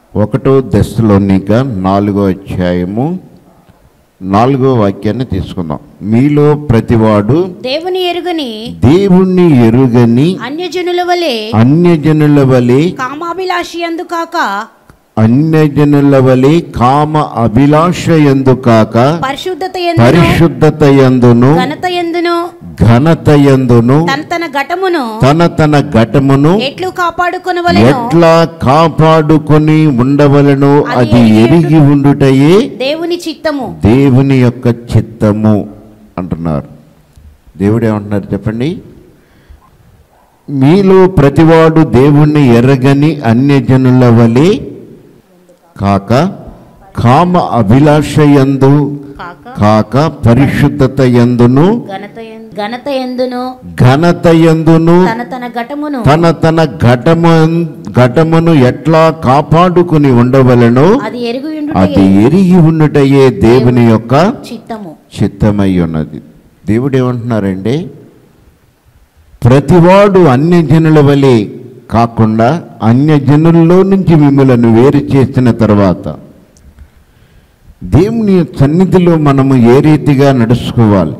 ఒకటో దశలోనిక నాలుగో అధ్యాయము నాలుగో వాక్యాన్ని తీసుకుందాం మీలో ప్రతివాడు దేవుని ఎరుగని దేవుణ్ణి ఎరుగని అన్యజనుల వలె అన్యజనుల వలె కామాభిలాషి అందు కాక అన్యజనుల వలె కామ అభిలాష ఎందు కాక పరిశుద్ధత ఎందును పరిశుద్ధత ఎందును ఘనత ఎందును ఘనత ఎందును తన తన ఘటమును తన తన ఘటమును ఎట్లు కాపాడుకొనవలెను ఎట్లా కాపాడుకొని ఉండవలను అది ఎరిగి ఉండుటయే దేవుని చిత్తము దేవుని యొక్క చిత్తము అంటున్నారు దేవుడు ఏమంటున్నారు చెప్పండి మీలో ప్రతివాడు దేవుణ్ణి ఎరగని అన్యజనుల వలె కాక కామ అభిలాష యందు కాక కాక పరిశుద్ధత ఎందును ఘనత ఎన్- ఘనత ఎందును ఘనత ఎందును తన తన ఘటమును తన తన ఘటము ఘటమును ఎట్లా కాపాడుకుని ఉండవలెనో అది ఎరుగు అది ఎరిగి ఉండుటయే దేవుని యొక్క చిత్తము చిత్తమై ఉన్నది దేవుడు ఏమంటున్నారండి ప్రతివాడు అన్యజనుల వలె కాకుండా అన్యజనుల్లో నుంచి మిమ్మలను వేరు చేసిన తర్వాత దేవుని సన్నిధిలో మనము ఏ రీతిగా నడుచుకోవాలి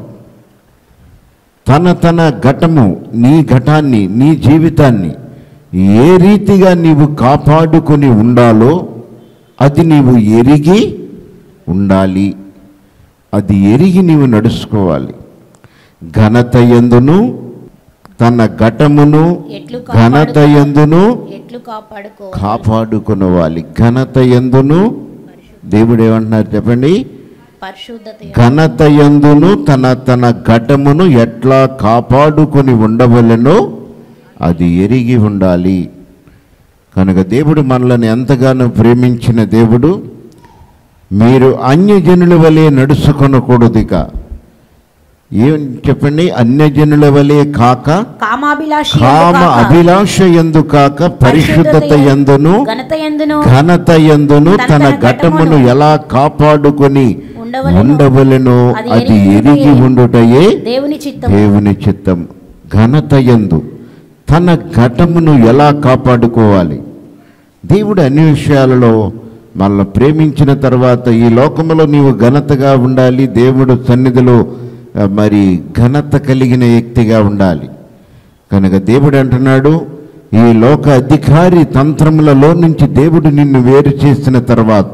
తన తన ఘటము నీ ఘటాన్ని నీ జీవితాన్ని ఏ రీతిగా నీవు కాపాడుకొని ఉండాలో అది నీవు ఎరిగి ఉండాలి అది ఎరిగి నీవు నడుచుకోవాలి ఘనత ఎందును తన ఘటమును ఎట్లు ఘనత కాపాడు ఎందును ఎట్లు కాపాడుకో కాపాడుకునవాలి ఘనత ఎందును దేవుడు ఏమంటున్నారు చెప్పండి పరిశుద్ధత ఎందు. ఘనత ఎందును తన తన ఘటమును ఎట్లా కాపాడుకొని ఉండవలెనో అది ఎరిగి ఉండాలి కనుక దేవుడు మనల్ని ఎంతగానో ప్రేమించిన దేవుడు మీరు అన్యజనుల వలె నడుచుకొనకూడదు ఇక ఏం చెప్పండి అన్యజనుల వలె కాక కామాభిలాషి కామ ఎందు కాక, అభిలాష ఎందు కాక పరిశుద్ధత ఎందును ఘనత ఎందును ఘనత ఎందును తన ఘటమును ఎలా కాపాడుకొని ఉండవలెను. ఉండవలెనో అది అది ఎరిగి ఎరిగి ఉండుటయే దేవుని చిత్తము దేవుని చిత్తం ఘనత ఎందు తన ఘటమును ఎలా కాపాడుకోవాలి దేవుడు అన్ని విషయాలలో మనల్ని ప్రేమించిన తర్వాత ఈ లోకములో నీవు ఘనతగా ఉండాలి దేవుడు సన్నిధిలో ఆ, మరి ఘనత కలిగిన వ్యక్తిగా ఉండాలి కనుక దేవుడు అంటున్నాడు ఈ లోక అధికారి తంత్రములలో నుంచి దేవుడు నిన్ను వేరు చేసిన తర్వాత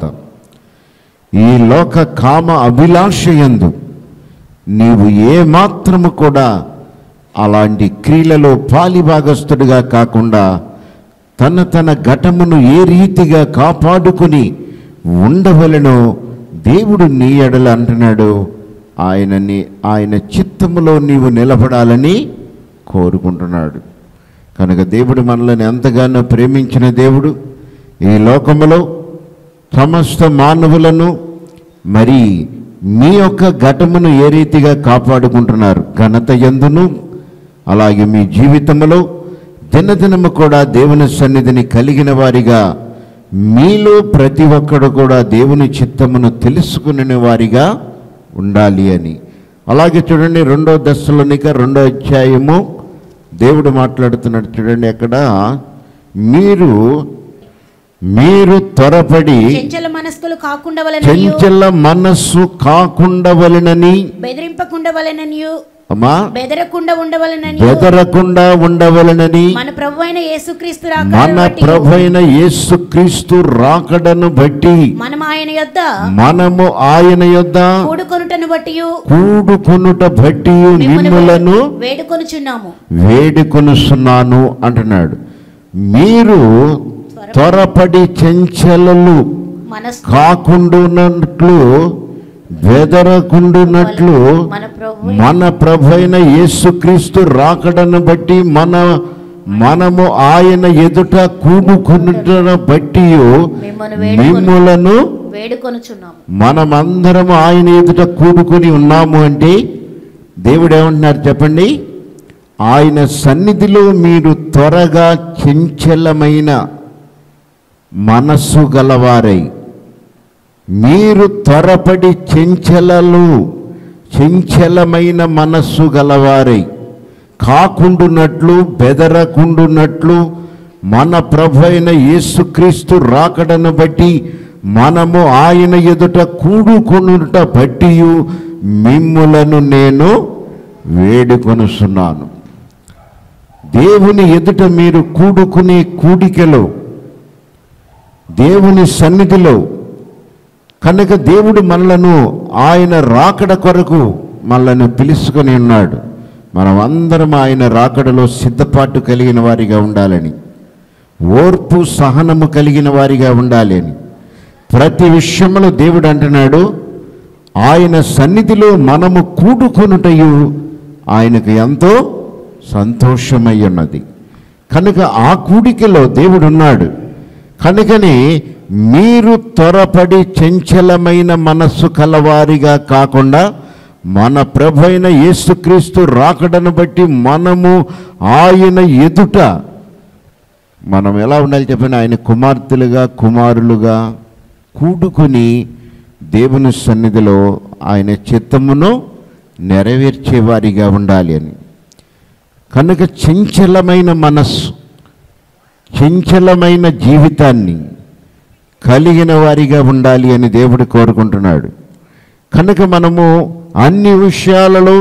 ఈ లోక కామ అభిలాషయందు నీవు ఏ మాత్రము కూడా అలాంటి క్రియలలో పాలిభాగస్తుడిగా కాకుండా తన తన ఘటమును ఏ రీతిగా కాపాడుకుని ఉండవలెనో దేవుడు నీ ఎడల అంటున్నాడు ఆయనని ఆయన చిత్తములో నీవు నిలబడాలని కోరుకుంటున్నాడు కనుక దేవుడు మనల్ని ఎంతగానో ప్రేమించిన దేవుడు ఈ లోకములో సమస్త మానవులను మరి మీ యొక్క ఘటమును ఏ రీతిగా కాపాడుకుంటున్నారు ఘనత ఎందును అలాగే మీ జీవితంలో దినదినము కూడా దేవుని సన్నిధిని కలిగిన వారిగా మీలో ప్రతి ఒక్కడు కూడా దేవుని చిత్తమును తెలుసుకునే వారిగా ఉండాలి అని అలాగే చూడండి రెండో దశలోనిక రెండో అధ్యాయము దేవుడు మాట్లాడుతున్నాడు చూడండి అక్కడ మీరు మీరు త్వరపడి చెంచల మనస్కులు కాకుండా వలన చెంచల మనస్సు కాకుండా వలనని బెదిరింపకుండా వలననియు అమ్మా బెదరకుండా ఉండవలనని బెదరకుండా ఉండవలనని మన ప్రభు అయిన యేసుక్రీస్తు మన రాకడను బట్టి ప్రభు అయిన యేసుక్రీస్తు రాకడను బట్టి మనం ఆయన యొద్ద మనము ఆయన యొద్ద కూడుకొనుటను బట్టి కూడుకొనుట బట్టి మిమ్ములను వేడుకొనుచున్నాము వేడుకొనుస్తున్నాను అంటున్నాడు మీరు త్వరపడి చెంచలలు మనస్ కాకుండునట్లు బెదరకుండునట్లు మన ప్రభు మన ప్రభు అయిన యేసుక్రీస్తు రాకడను బట్టి మన మనము ఆయన ఎదుట కూడుకున్న బట్టి మిమ్మల్ని వేడుకొని మిమ్ములను వేడుకొనుచున్నాము మనమందరం ఆయన ఎదుట కూడుకుని ఉన్నాము అంటే దేవుడు ఏమంటున్నారు చెప్పండి ఆయన సన్నిధిలో మీరు త్వరగా చంచలమైన మనస్సు గలవారై మీరు త్వరపడి చెంచలలు చెంచలమైన మనస్సు గలవారై కాకుండునట్లు బెదరకుండునట్లు మన ప్రభు అయిన యేసుక్రీస్తు రాకడను బట్టి మనము ఆయన ఎదుట కూడుకొనుట బట్టి మిమ్ములను నేను వేడుకొనుచున్నాను దేవుని ఎదుట మీరు కూడుకునే కూడికలో దేవుని సన్నిధిలో కనుక దేవుడు మనలను ఆయన రాకడ కొరకు మనలను పిలుచుకొని ఉన్నాడు మనం అందరం ఆయన రాకడలో సిద్ధపాటు కలిగిన వారిగా ఉండాలని ఓర్పు సహనము కలిగిన వారిగా ఉండాలి అని ప్రతి విషయంలో దేవుడు అంటున్నాడు ఆయన సన్నిధిలో మనము కూడుకొనుటయు ఆయనకు ఎంతో సంతోషమై ఉన్నది కనుక ఆ కూడికలో దేవుడు ఉన్నాడు కనుకని మీరు త్వరపడి చంచలమైన మనస్సు కలవారిగా కాకుండా మన ప్రభు అయిన యేసుక్రీస్తు రాకడను బట్టి మనము ఆయన ఎదుట మనం ఎలా ఉండాలి చెప్పండి ఆయన కుమార్తెలుగా కుమారులుగా కూడుకుని దేవుని సన్నిధిలో ఆయన చిత్తమును నెరవేర్చేవారిగా ఉండాలి అని కనుక చంచలమైన మనస్సు చంచలమైన జీవితాన్ని కలిగిన వారిగా ఉండాలి అని దేవుడు కోరుకుంటున్నాడు కనుక మనము అన్ని విషయాలలో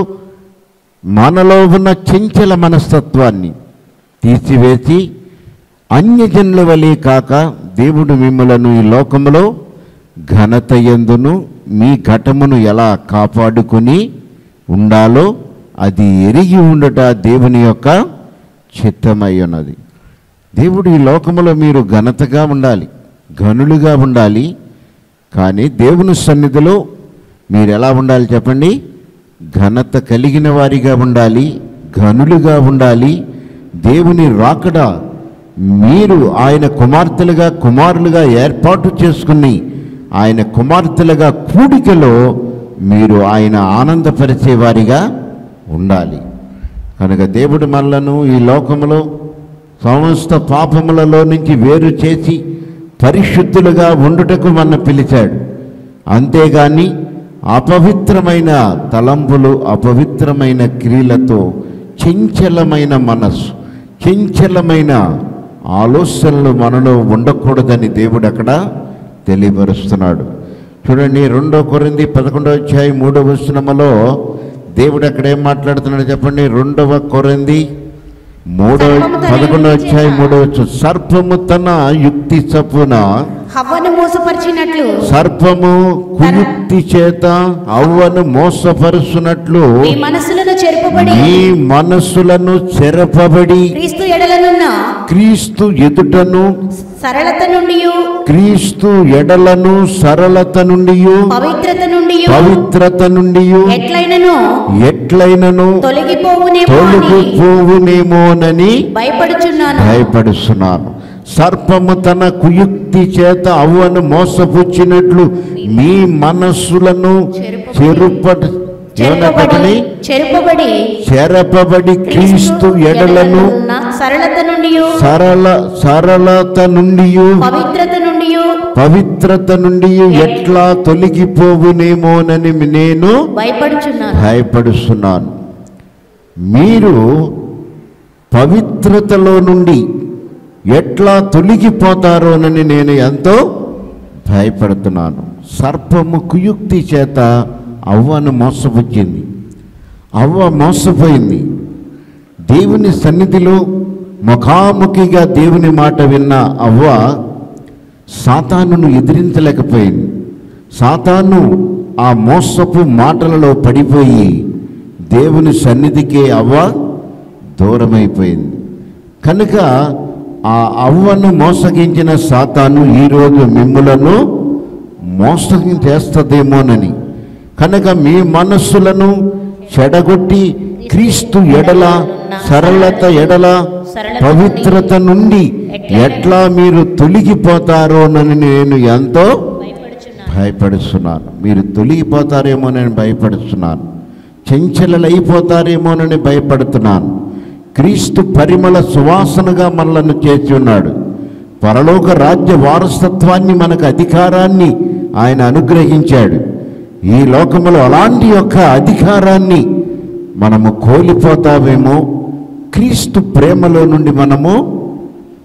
మనలో ఉన్న చంచల మనస్తత్వాన్ని తీసివేసి అన్యజనుల వలె కాక దేవుడు మిమ్మలను ఈ లోకములో ఘనత ఎందును మీ ఘటమును ఎలా కాపాడుకొని ఉండాలో అది ఎరిగి ఉండట దేవుని యొక్క చిత్తమై ఉన్నది దేవుడు ఈ లోకములో మీరు ఘనతగా ఉండాలి ఘనులుగా ఉండాలి కానీ దేవుని సన్నిధిలో మీరు ఎలా ఉండాలి చెప్పండి ఘనత కలిగిన వారిగా ఉండాలి ఘనులుగా ఉండాలి దేవుని రాకడ మీరు ఆయన కుమార్తెలుగా కుమారులుగా ఏర్పాటు చేసుకుని ఆయన కుమార్తెలుగా కూడికలో మీరు ఆయన ఆనందపరిచే వారిగా ఉండాలి కనుక దేవుడు మనలను ఈ లోకములో సమస్త పాపములలో నుంచి వేరు చేసి పరిశుద్ధులుగా ఉండుటకు మన పిలిచాడు అంతేగాని అపవిత్రమైన తలంపులు అపవిత్రమైన క్రియలతో చంచలమైన మనస్సు చంచలమైన ఆలోచనలు మనలో ఉండకూడదని దేవుడు అక్కడ తెలియపరుస్తున్నాడు చూడండి రెండో కొరింది పదకొండవ అధ్యాయం మూడవ వచనములో దేవుడు అక్కడ ఏం మాట్లాడుతున్నాడు చెప్పండి రెండవ కొరింది మూడవ సర్పము తన పదకొండవ యుక్తి అధ్యాయం చేత. మూడవ వచనం. సర్పము తన యుక్తి చప్పున హవ్వను మోసపరిచినట్లు సర్పము కుయుక్తి చేత అవ్వను మోసపరుచున్నట్లు మీ మనసులను చెరుపబడి మీ మనస్సులను చెరపబడి క్రీస్తు ఎడలనున్న క్రీస్తు ఎదుటను సరళత నుండి క్రీస్తు ఎడలను సరళత నుండి పవిత్రత నుండి పవిత్రత నుండి ఎట్లయినను ఎట్లయినను తొలగిపోవునేమో అని తొలగిపోవునేమోనని భయపడుచున్నాను భయపడుస్తున్నాను సర్పము తన కుయుక్తి చేత అవ్వను మోసపుచ్చినట్లు మీ మనస్సులను చెరుపటి చెరుపబడి చెరుపబడి చెరపబడి క్రీస్తు ఎడలను ఎడలనున్న సరళత నుండి సరళ సరళత నుండి పవిత్రత నుండి పవిత్రత నుండి ఎట్లా తొలగిపోవునేమోనని నేను భయపడుచున్నాను భయపడుస్తున్నాను మీరు పవిత్రతలో నుండి ఎట్లా తొలగిపోతారోనని నేను ఎంతో భయపడుతున్నాను సర్పము కుయుక్తి చేత అవ్వను మోసపుచ్చింది అవ్వ మోసపోయింది దేవుని సన్నిధిలో ముఖాముఖిగా దేవుని మాట విన్న అవ్వ సాతానును ఎదిరించలేకపోయింది సాతాను ఆ మోసపు మాటలలో పడిపోయి దేవుని సన్నిధికే అవ్వ దూరమైపోయింది కనుక ఆ అవ్వను మోసగించిన సాతాను ఈరోజు మిమ్ములను మోసం చేస్తుందేమోనని కనుక మీ మనస్సులను చెడగొట్టి క్రీస్తు ఎడల సరళత ఎడల పవిత్రత నుండి ఎట్లా మీరు తొలగిపోతారోనని నేను ఎంతో భయపడుచున్నాను భయపడుతున్నాను మీరు తొలగిపోతారేమోనని భయపడుతున్నాను చెంచలైపోతారేమోనని భయపడుతున్నాను క్రీస్తు పరిమళ సువాసనగా మనలను చేసి ఉన్నాడు పరలోక రాజ్య వారసత్వాన్ని మనకు అధికారాన్ని ఆయన అనుగ్రహించాడు ఈ లోకములో అలాంటి యొక్క అధికారాన్ని మనము కోల్పోతామేమో క్రీస్తు ప్రేమలో నుండి మనము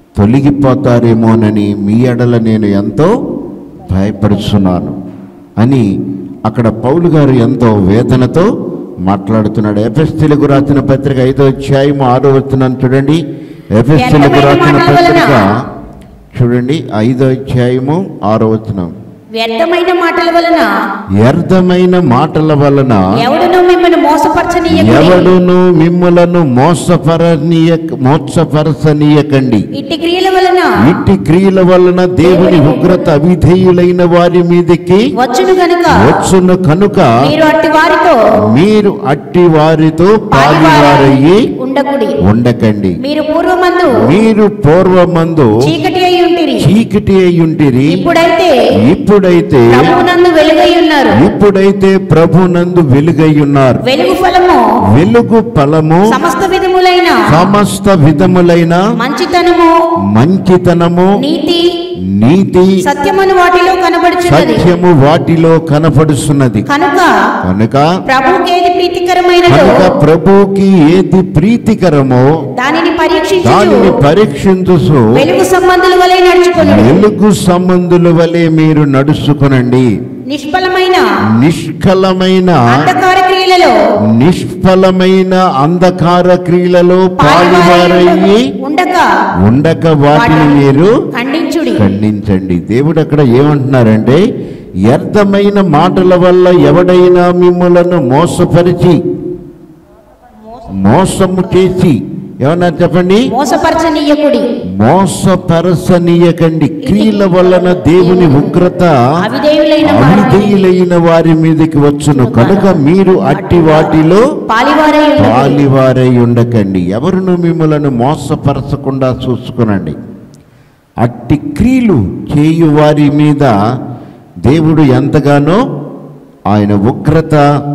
తొలగిపోతారేమోనని మీ ఎడల నేను ఎంతో భయపడుతున్నాను అని అక్కడ పౌలు గారు ఎంతో వేదనతో మాట్లాడుతున్నాడు ఎఫ్ఎస్సీలకు రాసిన పత్రిక ఐదో అధ్యాయము ఆరో వస్తున్నాను చూడండి ఎఫ్ఎస్సీలకు రాసిన పత్రిక చూడండి ఐదో అధ్యాయము ఆరో వచనం వ్యర్థమైన మాటల వలన వ్యర్థమైన మాటల వలన ఎవడును మిమ్మల్ని మోసపరచనీయకుడి ఎవడును మిమ్ములను మోసపరనీయ మోసపరచనీయకండి ఇట్టి క్రియల వలన ఇట్టి క్రియల వలన దేవుని ఉగ్రత అవిధేయులైన వారి మీదకి వచ్చును గనుక వచ్చును కనుక మీరు అట్టి వారితో మీరు అట్టి వారితో పాలివారయ్యి ఉండకుడి ఉండకండి మీరు పూర్వమందు మీరు పూర్వమందు చీకటి అయి ఉంటిరి చీకటి అయ్యుంటిరి ఇప్పుడైతే ఇప్పుడైతే ప్రభునందు వెలుగై ఉన్నారు ఇప్పుడైతే ప్రభునందు వెలుగై ఉన్నారు వెలుగు ఫలము వెలుగు ఫలము సమస్త విధములైన సమస్త విధములైన మంచితనము మంచితనము నీతి నీతి సత్యమును వాటిలో కనబడుచున్నది సత్యము వాటిలో కనపడుస్తున్నది కనుక కనుక ప్రభువుకి ఏది ప్రీతికరమైనదో కనుక ప్రభువుకి ఏది ప్రీతికరమో దానిని పరీక్షించు దానిని పరీక్షించు వెలుగు సంబంధుల వలె నడుచుకును వెలుగు సంబంధుల వలె మీరు నడుచుకునండి నిష్ఫలమైన నిష్కలమైన అంధకార క్రియలలో నిష్ఫలమైన అంధకార క్రియలలో పాలువారయ్యి ఉండక ఉండక వాటిని మీరు ఖండించుడి ఖండించండి దేవుడు అక్కడ ఏమంటున్నారంటే వ్యర్థమైన మాటల వల్ల ఎవడైనా మిమ్మలను మోసపరిచి మోసము చేసి ఏమన్నారు చెప్పండి మోసపరచనీయకుడి మోసపరచనీయకండి క్రియల వలన దేవుని ఉగ్రత అవిధేయులైన వారిని అవిధేయులైన వారి మీదకి వచ్చును కనుక మీరు అట్టి వాటిలో పాలివారై ఉండకుడి. పాలివారై ఉండకండి ఎవరును మిమ్మలను మోసపరచకుండా చూసుకునండి అట్టి క్రియలు చేయు వారి మీద దేవుడు ఎంతగానో ఆయన ఉగ్రత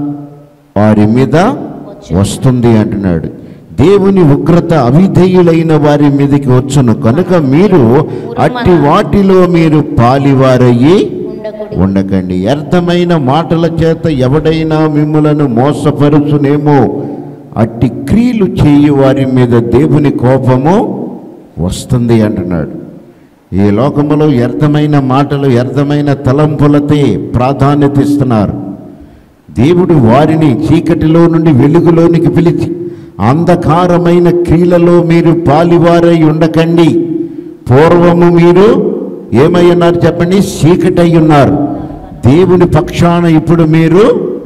వారి మీద వస్తుంది అంటున్నాడు దేవుని ఉగ్రత అవిధేయులైన వారి మీదకి వచ్చును కనుక మీరు అట్టి వాటిలో మీరు పాలివారయ్యి ఉండకుడి. ఉండకండి వ్యర్థమైన మాటల చేత ఎవడైనా మిమ్ములను మోసపరుచునేమో అట్టి క్రియలు చేయు వారి మీద దేవుని కోపము వస్తుంది అంటున్నాడు ఈ లోకములో వ్యర్థమైన మాటలు వ్యర్థమైన తలంపులతే ప్రాధాన్యత ఇస్తున్నారు దేవుడు వారిని చీకటిలో నుండి వెలుగులోనికి పిలిచి అంధకారమైన క్రియలలో మీరు పాలివారై ఉండకండి పూర్వము మీరు ఏమై ఉన్నారు చెప్పండి చీకటై ఉన్నారు దేవుని పక్షాన ఇప్పుడు మీరు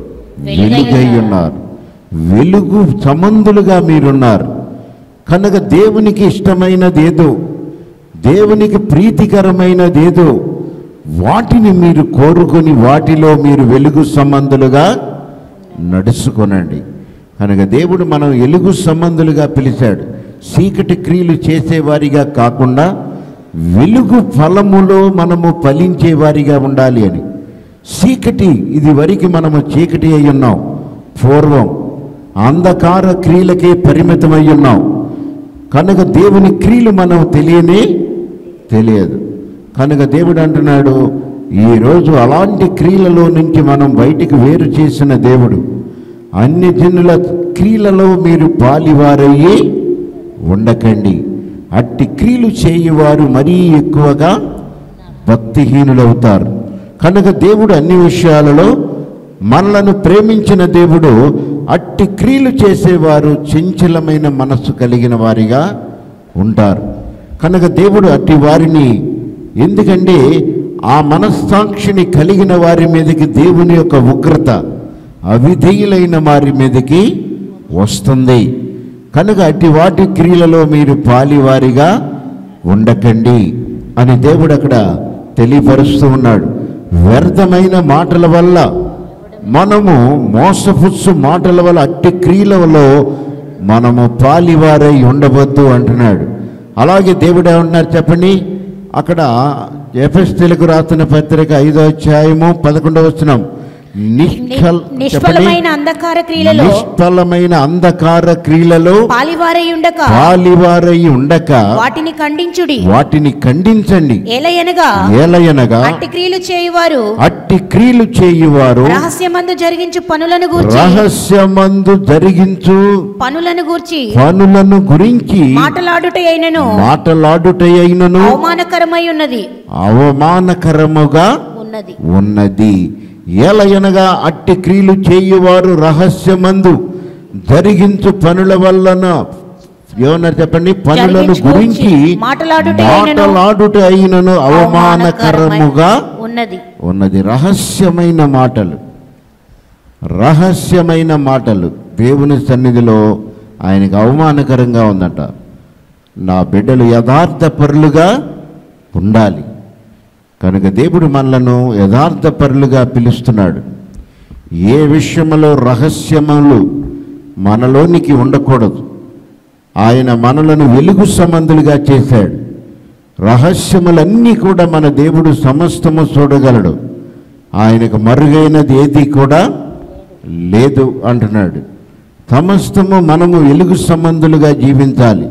వెలుగై ఉన్నారు వెలుగు సంబంధులుగా మీరున్నారు కనుక దేవునికి ఇష్టమైనది ఏదో దేవునికి ప్రీతికరమైనది ఏదో వాటిని మీరు కోరుకొని వాటిలో మీరు వెలుగు సంబంధులుగా నడుచుకొనండి కనుక దేవుడు మనం వెలుగు సంబంధులుగా పిలిచాడు చీకటి క్రియలు చేసేవారిగా కాకుండా వెలుగు ఫలములో మనము ఫలించేవారిగా ఉండాలి అని చీకటి ఇది వరకు మనము చీకటి అయి ఉన్నాం పూర్వం అంధకార క్రియలకే పరిమితమై ఉన్నాం కనుక దేవుని క్రియలు మనం తెలియనే తెలియదు కనుక దేవుడు అంటున్నాడు ఈరోజు అలాంటి క్రియలలో నుంచి మనం బయటికి వేరు చేసిన దేవుడు అన్ని జనుల క్రియలలో మీరు పాలివారయ్యి ఉండకండి అట్టి క్రియలు చేయువారు మరీ ఎక్కువగా భక్తిహీనులవుతారు కనుక దేవుడు అన్ని విషయాలలో మనలను ప్రేమించిన దేవుడు అట్టి క్రియలు చేసేవారు చంచలమైన మనస్సు కలిగిన వారిగా ఉంటారు కనుక దేవుడు అట్టి వారిని ఎందుకంటే ఆ మనస్సాక్షిని కలిగిన వారి మీదకి దేవుని యొక్క ఉగ్రత అవిధేయులైన వారి మీదకి వస్తుంది కనుక అట్టి వాటి క్రియలలో మీరు పాలివారిగా ఉండకండి అని దేవుడు అక్కడ తెలియపరుస్తూ ఉన్నాడు వ్యర్థమైన మాటల వల్ల మనము మోసపుచ్చు మాటల వల్ల అట్టి క్రియలలో మనము పాలివారై ఉండవద్దు అంటున్నాడు అలాగే దేవుడు ఏమంటున్నారు చెప్పండి అక్కడ ఎఫెస్టీలకు రాసిన పత్రిక ఐదో అధ్యాయము పదకొండవ వచనం నిష్ఫల నిష్ఫలమైన అంధకార క్రియలలో నిష్ఫలమైన అంధకార క్రియలలో పాలివారై ఉండక పాలివారై ఉండక వాటిని ఖండించుడి వాటిని ఖండించండి ఏలయనగా ఏలయనగా అట్టి క్రియలు చేయువారు అట్టి క్రియలు చేయువారు రహస్యమందు జరిగించు పనులను గూర్చి రహస్యమందు జరిగించు పనులను గూర్చి పనులను గురించి మాటలాడుట అయినను మాటలాడుటైనను అవమానకరమై ఉన్నది అవమానకరముగా ఉన్నది ఉన్నది ఏలయనగా అట్టి క్రియలు చేయువారు రహస్యమందు జరిగించు పనుల వలన ఏమన్నారు చెప్పండి పనులను జరిగించు గురించి మాటలాడుట అయినను మాటలాడుట అయినను అవమానకరముగా ఉన్నది ఉన్నది రహస్యమైన మాటలు రహస్యమైన మాటలు దేవుని సన్నిధిలో ఆయనకు అవమానకరంగా ఉందట నా బిడ్డలు యథార్థ పరులుగా ఉండాలి కనుక దేవుడు మనలను యథార్థ పరులుగా పిలుస్తున్నాడు ఏ విషయంలో రహస్యములు మనలోనికి ఉండకూడదు ఆయన మనలను వెలుగు సంబంధులుగా చేశాడు రహస్యములన్నీ కూడా మన దేవుడు సమస్తము చూడగలడు ఆయనకు మరుగైనది ఏది కూడా లేదు అంటున్నాడు సమస్తము మనము వెలుగు సంబంధులుగా జీవించాలి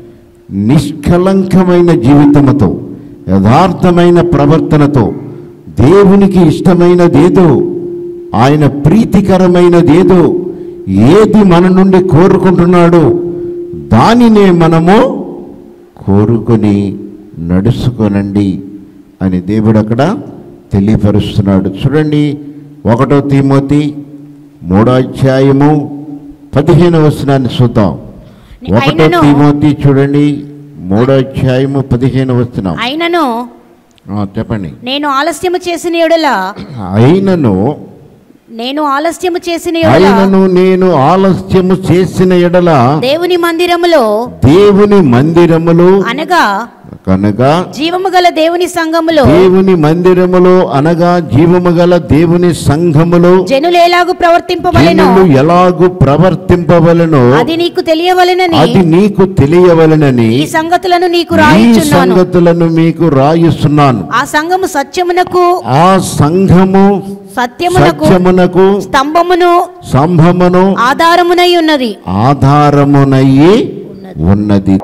నిష్కలంకమైన జీవితముతో యథార్థమైన ప్రవర్తనతో దేవునికి ఇష్టమైనదేదో ఆయన ప్రీతికరమైనదేదో ఏది మన నుండి కోరుకుంటున్నాడో దానినే మనము కోరుకొని నడుచుకొనండి అని దేవుడు అక్కడ తెలియపరుస్తున్నాడు చూడండి ఒకటో తీమోతి మూడో అధ్యాయము పదిహేను వచనాన్ని చూద్దాం ఒకటో అయినను- తీమోతి చూడండి మూడో అధ్యాయము పదిహేను వచనం అయినను ఆ, చెప్పండి నేను ఆలస్యము చేసిన ఎడల అయినను నేను ఆలస్యము చేసిన ఎడల అయినను నేను ఆలస్యము చేసిన ఎడల దేవుని మందిరములో దేవుని మందిరములు అనగా కనుక జీవము గల దేవుని సంఘములో దేవుని మందిరములో అనగా జీవము గల దేవుని సంఘములో జనులు ఎలాగు ప్రవర్తింపవలెనో జనులు ఎలాగు ప్రవర్తింపవలనో అది నీకు తెలియవలెనని అది నీకు తెలియవలనని ఈ సంగతులను నీకు ఈ రాయించున్నాను సంగతులను మీకు రాయిస్తున్నాను ఆ సంఘము సత్యమునకు ఆ సంఘము సత్యమునకు సత్యమునకు స్తంభమును సంభమును ఆధారమునై ఉన్నది ఆధారమునయ్యి ఉన్నది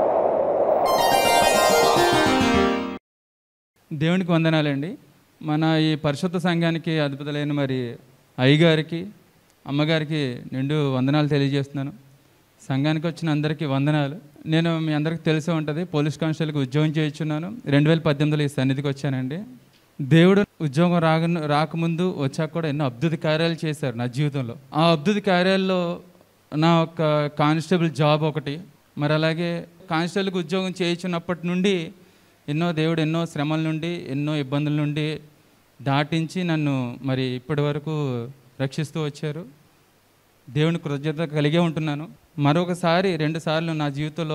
దేవునికి వందనాలండి మన ఈ పరిశుద్ధ సంఘానికి అధిపతులైన మరి అయ్యగారికి అమ్మగారికి నిండు వందనాలు తెలియజేస్తున్నాను సంఘానికి వచ్చిన అందరికీ వందనాలు నేను మీ అందరికీ తెలిసే ఉంటుంది పోలీస్ కానిస్టేబుల్కి ఉద్యోగం చేయించున్నాను రెండు వేల పద్దెనిమిదిలో ఈ సన్నిధికి వచ్చానండి దేవుడు ఉద్యోగం రాక రాకముందు వచ్చాక కూడా ఎన్నో అద్భుత కార్యాలు చేశారు నా జీవితంలో ఆ అద్భుత కార్యాల్లో నా ఒక కానిస్టేబుల్ జాబ్ ఒకటి మరి అలాగే కానిస్టేబుల్కి ఉద్యోగం చేయించున్నప్పటి నుండి ఎన్నో దేవుడు ఎన్నో శ్రమల నుండి ఎన్నో ఇబ్బందుల నుండి దాటించి నన్ను మరి ఇప్పటి వరకు రక్షిస్తూ వచ్చారు దేవుని కృతజ్ఞత కలిగే ఉంటున్నాను మరొకసారి రెండుసార్లు నా జీవితంలో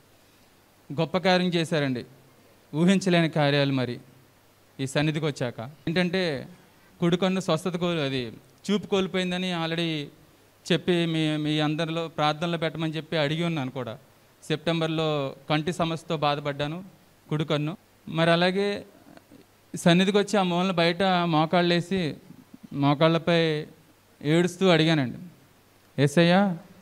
గొప్ప కార్యం చేశారండి ఊహించలేని కార్యాలు మరి ఈ సన్నిధికి వచ్చాక ఏంటంటే కుడికన్ను స్వస్థత కోల్ అది చూపు కోల్పోయిందని ఆల్రెడీ చెప్పి మీ మీ అందరిలో ప్రార్థనలో పెట్టమని చెప్పి అడిగి ఉన్నాను కూడా సెప్టెంబర్లో కంటి సమస్యతో బాధపడ్డాను కుడికన్ను మరి అలాగే సన్నిధికి వచ్చి ఆ మూలన బయట మోకాళ్ళు వేసి మోకాళ్ళపై ఏడుస్తూ అడిగానండి ఏసయ్యా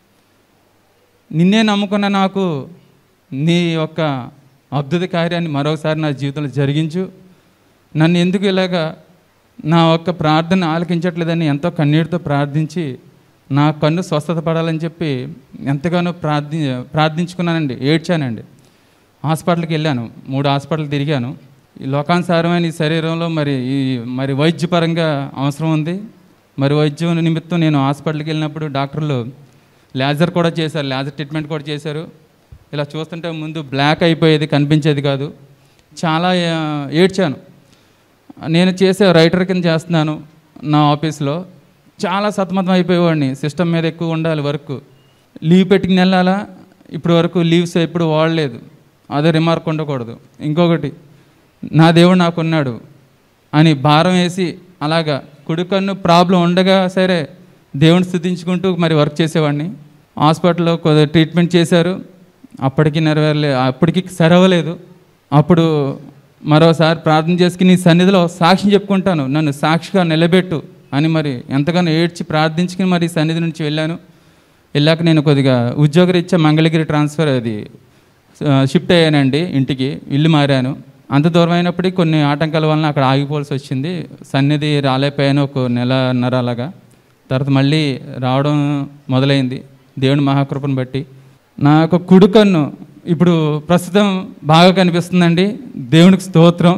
నిన్నే నమ్ముకున్న నాకు నీ యొక్క అద్భుత కార్యాన్ని మరోసారి నా జీవితంలో జరిగించు నన్ను ఎందుకు ఇలాగా నా ఒక్క ప్రార్థన ఆలకించట్లేదని ఎంతో కన్నీటితో ప్రార్థించి నా కన్ను స్వస్థత పడాలని చెప్పి ఎంతగానో ప్రార్థి ప్రార్థించుకున్నానండి ఏడ్చానండి హాస్పిటల్కి వెళ్ళాను మూడు హాస్పిటల్ తిరిగాను ఈ లోకానుసారమైన ఈ శరీరంలో మరి ఈ మరి వైద్యపరంగా అవసరం ఉంది మరి వైద్యం నిమిత్తం నేను హాస్పిటల్కి వెళ్ళినప్పుడు డాక్టర్లు లేజర్ కూడా చేశారు లేజర్ ట్రీట్మెంట్ కూడా చేశారు ఇలా చూస్తుంటే ముందు బ్లాక్ అయిపోయేది కనిపించేది కాదు చాలా ఆ, ఏడ్చాను నేను చేసే రైటర్ కింద చేస్తున్నాను నా ఆఫీస్లో చాలా సతమతం అయిపోయేవాడిని సిస్టమ్ మీద ఎక్కువ ఉండాలి వర్క్ లీవ్ పెట్టుకుని వెళ్ళాలా ఇప్పటి వరకు లీవ్స్ ఎప్పుడు వాడలేదు అదే రిమార్క్ ఉండకూడదు ఇంకొకటి నా దేవుడు నాకున్నాడు అని భారం వేసి అలాగా కుడికన్ను ప్రాబ్లం ఉండగా సరే దేవుని స్థుతించుకుంటూ మరి వర్క్ చేసేవాడిని హాస్పిటల్లో కొద్దిగా ట్రీట్మెంట్ చేశారు అప్పటికి నెరవేరలే అప్పటికి సరవలేదు అప్పుడు మరోసారి ప్రార్థన చేసుకుని నీ సన్నిధిలో సాక్ష్యం చెప్పుకుంటాను నన్ను సాక్షిగా నిలబెట్టు అని మరి ఎంతగానో ఏడ్చి ప్రార్థించుకుని మరి సన్నిధి నుంచి వెళ్ళాను వెళ్ళాక నేను కొద్దిగా ఉద్యోగరీత్యా మంగళగిరి ట్రాన్స్ఫర్ అది ఆ, షిఫ్ట్ అయ్యానండి ఇంటికి ఇల్లు మారాను అంత దూరం అయినప్పటికీ కొన్ని ఆటంకాల వలన అక్కడ ఆగిపోవాల్సి వచ్చింది సన్నిధి రాలేకపోయాను ఒక నెలన్నర అలాగా తర్వాత మళ్ళీ రావడం మొదలైంది దేవుని మహాకృపను బట్టి నా యొక్క కుడి కన్ను ఇప్పుడు ప్రస్తుతం బాగా కనిపిస్తుందండి దేవునికి స్తోత్రం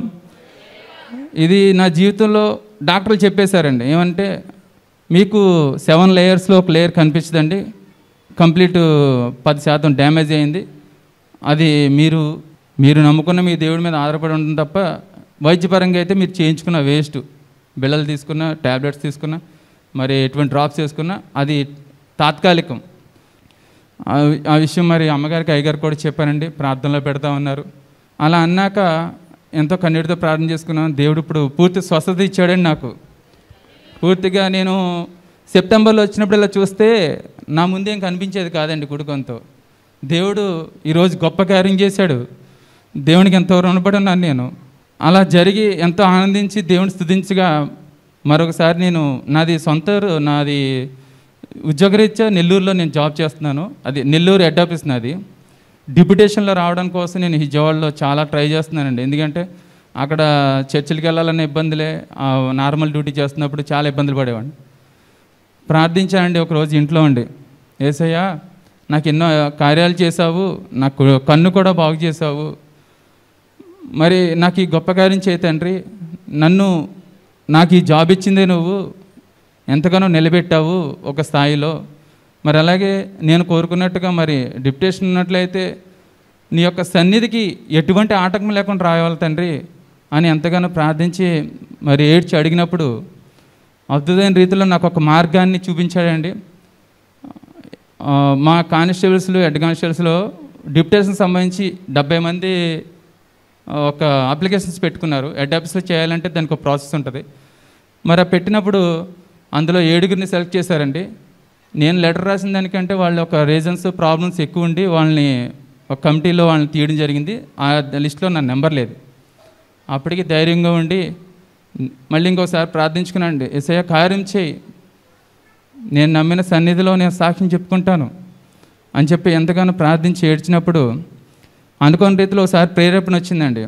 ఇది నా జీవితంలో డాక్టర్లు చెప్పేశారండి ఏమంటే మీకు సెవెన్ లేయర్స్లో ఒక లేయర్ కనిపించదండి కంప్లీట్ పది శాతం డ్యామేజ్ అయింది అది మీరు మీరు నమ్ముకున్న మీ దేవుడి మీద ఆధారపడి ఉంటుంది తప్ప వైద్యపరంగా అయితే మీరు చేయించుకున్న వేస్ట్ బిళ్ళలు తీసుకున్న ట్యాబ్లెట్స్ తీసుకున్న మరి ఎటువంటి డ్రాప్స్ వేసుకున్నా అది తాత్కాలికం ఆ వి- ఆ విషయం మరి అమ్మగారికి అయ్యగారు కూడా చెప్పానండి ప్రార్థనలో పెడతా ఉన్నారు అలా అన్నాక ఎంతో కన్నీటితో ప్రార్థన చేసుకున్నాను దేవుడు ఇప్పుడు పూర్తి స్వస్థత ఇచ్చాడండి నాకు పూర్తిగా నేను సెప్టెంబర్లో వచ్చినప్పుడు ఇలా చూస్తే నా ముందేం కనిపించేది కాదండి కుడుకంతో దేవుడు ఈరోజు గొప్ప కార్యం చేశాడు దేవునికి ఎంతో రుణపడి ఉన్నాను నేను అలా జరిగి ఎంతో ఆనందించి దేవుని స్థుతించగా మరొకసారి నేను నాది సొంత ఊరు, నాది ఉద్యోగరీత్యా నెల్లూరులో నేను జాబ్ చేస్తున్నాను అది నెల్లూరు హెడ్ ఆఫీస్ నాది డిప్యుటేషన్లో రావడం కోసం నేను విజయవాడలో చాలా ట్రై చేస్తున్నానండి ఎందుకంటే అక్కడ చర్చిలకి వెళ్ళాలన్న ఇబ్బందులే ఆ నార్మల్ డ్యూటీ చేస్తున్నప్పుడు చాలా ఇబ్బందులు పడేవాడిని ప్రార్థించానండి ఒకరోజు ఇంట్లో ఉండి ఏసయ్యా నాకు ఎన్నో కార్యాలు చేశావు నాకు కన్ను కూడా బాగు చేశావు మరి నాకు ఈ గొప్ప కార్యం చేయి తండ్రి నన్ను నాకు ఈ జాబ్ ఇచ్చిందే నువ్వు ఎంతగానో నిలబెట్టావు ఒక స్థాయిలో మరి అలాగే నేను కోరుకున్నట్టుగా మరి డిప్యుటేషన్ ఉన్నట్లయితే నీ యొక్క సన్నిధికి ఎటువంటి ఆటంకం లేకుండా రావాలి తండ్రి అని ఎంతగానో ప్రార్థించి మరి ఏడ్చి అడిగినప్పుడు అద్భుతమైన రీతిలో నాకు ఒక మార్గాన్ని చూపించాడండి ఆ, మా కానిస్టేబుల్స్లో హెడ్ కానిస్టేబుల్స్లో డిప్యుటేషన్ సంబంధించి డెబ్బై మంది ఆ, ఒక అప్లికేషన్స్ పెట్టుకున్నారు హెడ్ ఆఫీస్లో చేయాలంటే దానికి ఒక ప్రాసెస్ ఉంటుంది మరి ఆ పెట్టినప్పుడు అందులో ఏడుగురిని సెలెక్ట్ చేశారండి నేను లెటర్ రాసిన దానికంటే వాళ్ళ ఒక రీజన్స్ ప్రాబ్లమ్స్ ఎక్కువ ఉండి వాళ్ళని ఒక కమిటీలో వాళ్ళని తీయడం జరిగింది ఆ లిస్ట్లో నా నెంబర్ లేదు అప్పటికి ధైర్యంగా ఉండి మళ్ళీ ఇంకోసారి ప్రార్థించుకున్నాండి ఎస్ఐ కార్యం చేయి నేను నమ్మిన సన్నిధిలో నేను సాక్ష్యం చెప్పుకుంటాను అని చెప్పి ఎంతగానో ప్రార్థించి ఏడ్చినప్పుడు అనుకోని రీతిలో ఒకసారి ప్రేరేపణ వచ్చిందండి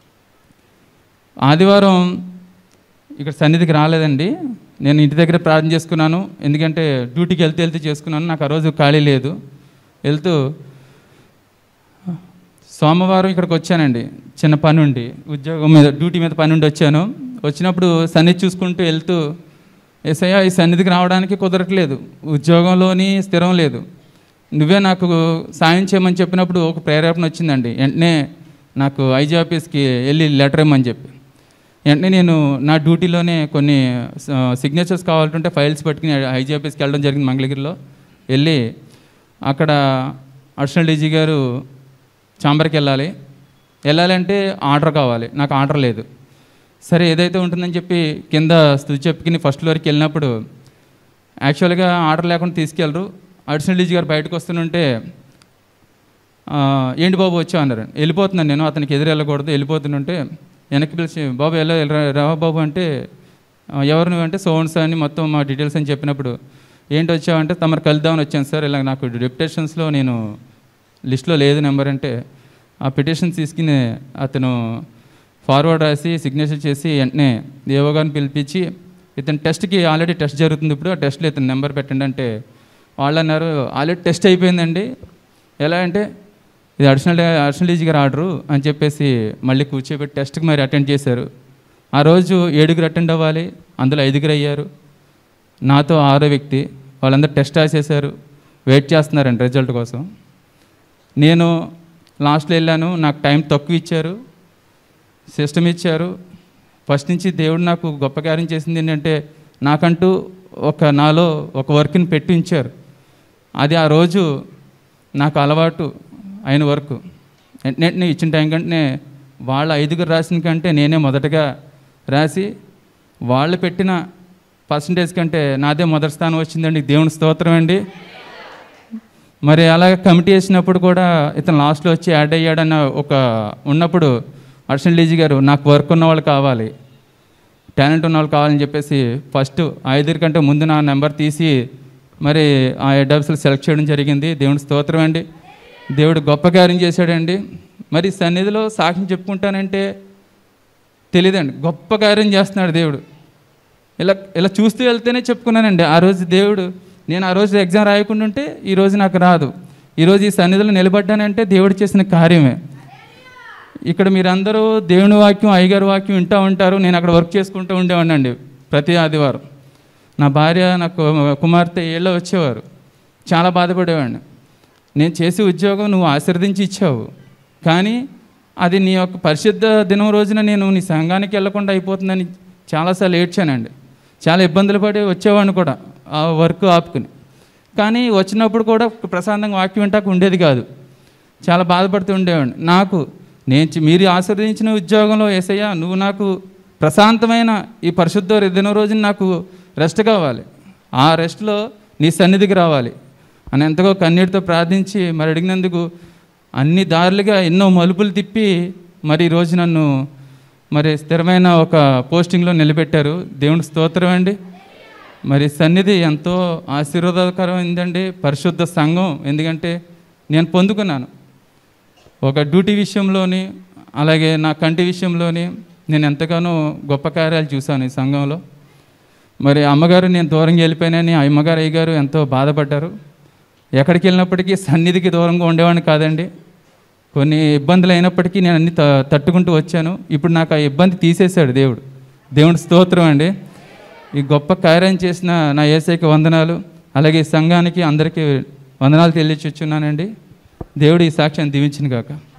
ఆదివారం ఇక్కడ సన్నిధికి రాలేదండి నేను ఇంటి దగ్గర ప్రార్థన చేసుకున్నాను ఎందుకంటే డ్యూటీకి వెళ్తే వెళ్తే చేసుకున్నాను నాకు ఆ రోజు ఖాళీ లేదు వెళ్తూ సోమవారం ఇక్కడికి వచ్చానండి చిన్న పని ఉండి ఉద్యోగం మీద డ్యూటీ మీద పని ఉండి వచ్చాను వచ్చినప్పుడు సన్నిధి చూసుకుంటూ వెళ్తూ ఎస్ఐయా ఈ సన్నిధికి రావడానికి కుదరట్లేదు ఉద్యోగంలోని స్థిరం లేదు నువ్వే నాకు సాయం చేయమని చెప్పినప్పుడు ఒక ప్రేరేపణ వచ్చిందండి వెంటనే నాకు ఐజీ ఆఫీస్కి వెళ్ళి లెటర్ ఇమ్మని చెప్పి వెంటనే నేను నా డ్యూటీలోనే కొన్ని సిగ్నేచర్స్ కావాలంటే ఫైల్స్ పట్టుకుని ఐజీ ఆఫీస్కి వెళ్ళడం జరిగింది మంగళగిరిలో వెళ్ళి అక్కడ అడిషనల్ డీజీ గారు చాంబర్కి వెళ్ళాలి వెళ్ళాలంటే ఆర్డర్ కావాలి నాకు ఆర్డర్ లేదు సరే ఏదైతే ఉంటుందని చెప్పి కింద స్థుతి చెప్పుకుని ఫస్ట్ ఫ్లోర్కి వెళ్ళినప్పుడు యాక్చువల్గా ఆర్డర్ లేకుండా తీసుకెళ్ళరు అడిషనల్ డీజీ గారు బయటకు వస్తుంటే ఆ, ఏంటి బాబు వచ్చావు అన్నారు వెళ్ళిపోతున్నాను నేను అతనికి ఎదురు వెళ్ళకూడదు వెళ్ళిపోతుంటే వెనక్కి పిలిచి బాబు ఎలా రావా బాబు అంటే "ఆ, ఎవరు నువ్వు అంటే సోన్స్ అని మొత్తం మా డీటెయిల్స్ అని చెప్పినప్పుడు ఏంటి వచ్చావంటే తమరు కలుద్దామని వచ్చాను సార్ ఇలా నాకు డెప్యుటేషన్స్లో నేను లిస్ట్లో లేదు నెంబర్ అంటే ఆ పిటిషన్ తీసుకుని అతను ఫార్వర్డ్ రాసి సిగ్నేచర్ చేసి వెంటనే దేవో గారిని పిలిపించి ఇతను టెస్ట్కి ఆల్రెడీ టెస్ట్ జరుగుతుంది ఇప్పుడు ఆ టెస్ట్లో ఇతను నెంబర్ పెట్టండి అంటే వాళ్ళు అన్నారు ఆల్రెడీ టెస్ట్ అయిపోయిందండి ఎలా అంటే ఇది అడిషనల్ అడిషనల్ డీజీ గారు ఆర్డరు అని చెప్పేసి మళ్ళీ కూర్చోబెట్టి టెస్ట్కి మరి అటెండ్ చేశారు ఆ రోజు ఏడుగురు అటెండ్ అవ్వాలి అందులో ఐదుగురు అయ్యారు నాతో ఆరో వ్యక్తి వాళ్ళందరూ టెస్ట్ రాసేసారు వెయిట్ చేస్తున్నారండి రిజల్ట్ కోసం నేను లాస్ట్లో వెళ్ళాను నాకు టైం తక్కువ ఇచ్చారు సిస్టమ్ ఇచ్చారు ఫస్ట్ నుంచి దేవుడు నాకు గొప్ప కార్యం చేసింది ఏంటంటే నాకంటూ ఒక నాలో ఒక వర్క్ని పెట్టి ఉంచారు అది ఆ రోజు నాకు అలవాటు అయిన వర్క్ వెంటనే ఇచ్చిన టైం కంటే వాళ్ళ ఐదుగురు రాసిన కంటే నేనే మొదటగా రాసి వాళ్ళు పెట్టిన పర్సంటేజ్ కంటే నాదే మొదటి స్థానం వచ్చిందండి దేవుని స్తోత్రం అండి మరి అలాగే కమిటీ వేసినప్పుడు కూడా ఇతను లాస్ట్లో వచ్చి యాడ్ అయ్యాడన్న ఒక ఉన్నప్పుడు అర్షన్ డీజీ గారు నాకు వర్క్ ఉన్న వాళ్ళు కావాలి టాలెంట్ ఉన్న వాళ్ళు కావాలని చెప్పేసి ఫస్ట్ ఐదుగురి కంటే ముందు నా నెంబర్ తీసి మరి ఆ హెడ్ సెలెక్ట్ చేయడం జరిగింది దేవుని స్తోత్రం అండి దేవుడు గొప్ప కార్యం చేశాడండి మరి సన్నిధిలో సాక్ష్యం చెప్పుకుంటానంటే తెలియదండి గొప్ప కార్యం చేస్తున్నాడు దేవుడు ఇలా ఇలా చూస్తూ వెళ్తేనే చెప్పుకున్నానండి ఆ రోజు దేవుడు నేను ఆ రోజు ఎగ్జామ్ రాయకుండా ఉంటే ఈ రోజు నాకు రాదు ఈరోజు ఈ సన్నిధిలో నిలబడ్డానంటే దేవుడు చేసిన కార్యమే ఇక్కడ మీరందరూ దేవుని వాక్యం అయ్యగారి వాక్యం వింటూ ఉంటారు నేను అక్కడ వర్క్ చేసుకుంటూ ఉండేవాడినండి ప్రతి ఆదివారం నా భార్య నా కు- కుమార్తె ఏళ్ళ వచ్చేవారు చాలా బాధపడేవాడిని నేను చేసే ఉద్యోగం నువ్వు ఆశీర్వదించి ఇచ్చావు కానీ అది నీ యొక్క పరిశుద్ధ దినం రోజున నేను నీ సంఘానికి వెళ్లకుండా అయిపోతుందని చాలాసార్లు ఏడ్చానండి చాలా ఇబ్బందులు పడి వచ్చేవాడిని కూడా ఆ వర్క్ ఆపుకుని కానీ వచ్చినప్పుడు కూడా ప్రశాంతంగా వాక్యం వింటాక ఉండేది కాదు చాలా బాధపడుతూ ఉండేవాడిని నాకు నేను చి- మీరు ఆశీర్వదించిన ఉద్యోగంలో ఏసయ్యా నువ్వు నాకు ప్రశాంతమైన ఈ పరిశుద్ధ దినం రోజున నాకు రెస్ట్ కావాలి ఆ రెస్ట్లో నీ సన్నిధికి రావాలి అని ఎంతగో కన్నీటితో ప్రార్థించి మరి అడిగినందుకు అన్ని దారులుగా ఎన్నో మలుపులు తిప్పి మరి ఈరోజు నన్ను మరి స్థిరమైన ఒక పోస్టింగ్లో నిలబెట్టారు దేవుని స్తోత్రం అండి మరి సన్నిధి ఎంతో ఆశీర్వాదకరమైందండి పరిశుద్ధ సంఘం ఎందుకంటే నేను పొందుకున్నాను ఒక డ్యూటీ విషయంలోని అలాగే నా కంటి విషయంలోని నేను ఎంతగానో గొప్ప కార్యాలు చూశాను ఈ సంఘంలో మరి అమ్మగారు నేను దూరంగా వెళ్ళిపోయినని ఆ అమ్మగారు అయ్యగారు ఎంతో బాధపడ్డారు ఎక్కడికి వెళ్ళినప్పటికీ సన్నిధికి దూరంగా ఉండేవాడిని కాదండి కొన్ని ఇబ్బందులు అయినప్పటికీ నేను అన్ని త- తట్టుకుంటూ వచ్చాను ఇప్పుడు నాకు ఆ ఇబ్బంది తీసేశాడు దేవుడు దేవుడి స్తోత్రం అండి ఈ గొప్ప కార్యం చేసిన నా ఏసైకి వందనాలు అలాగే ఈ సంఘానికి అందరికీ వందనాలు తెలియచున్నానండి దేవుడు ఈ సాక్ష్యాన్ని దీవించిన కాక